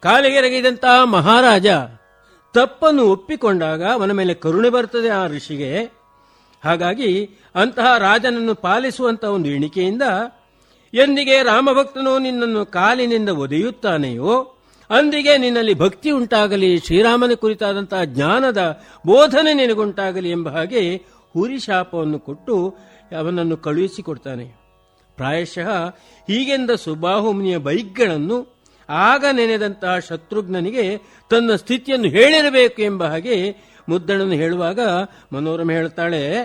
ಕಾಲಿಗೆರಗಿದಂತಹ ಮಹಾರಾಜ ತಪ್ಪನ್ನು ಒಪ್ಪಿಕೊಂಡಾಗ ಅವನ ಮೇಲೆ ಕರುಣೆ ಬರ್ತದೆ ಆ ಋಷಿಗೆ ಹಾಗಾಗಿ ಅಂತಹ ರಾಜನನ್ನು ಪಾಲಿಸುವಂತಹ ಒಂದು ಎಣಿಕೆಯಿಂದ ಎಂದಿಗೆ ರಾಮಭಕ್ತನು ನಿನ್ನನ್ನು ಕಾಲಿನಿಂದ ಒದೆಯುತ್ತಾನೆಯೋ ಅಂದಿಗೆ ನಿನ್ನಲ್ಲಿ ಭಕ್ತಿ ಉಂಟಾಗಲಿ ಶ್ರೀರಾಮನ ಕುರಿತಾದಂತಹ ಜ್ಞಾನದ ಬೋಧನೆ ನಿನಗುಂಟಾಗಲಿ ಎಂಬ ಹಾಗೆ ಹುರಿ ಶಾಪವನ್ನು ಕೊಟ್ಟು ಅವನನ್ನು ಕಳುಹಿಸಿಕೊಡ್ತಾನೆ ಪ್ರಾಯಶಃ ಹೀಗೆಂದ ಸುಬಾಹುಮುನಿಯ ಬೈಕ್ಗಳನ್ನು ಆಗ ನೆನೆದಂತಹ ಶತ್ರುಘ್ನನಿಗೆ ತನ್ನ ಸ್ಥಿತಿಯನ್ನು ಹೇಳಿರಬೇಕು ಎಂಬ ಹಾಗೆ ಮುದ್ದಣನು ಹೇಳುವಾಗ ಮನೋರಮ ಹೇಳ್ತಾಳೆ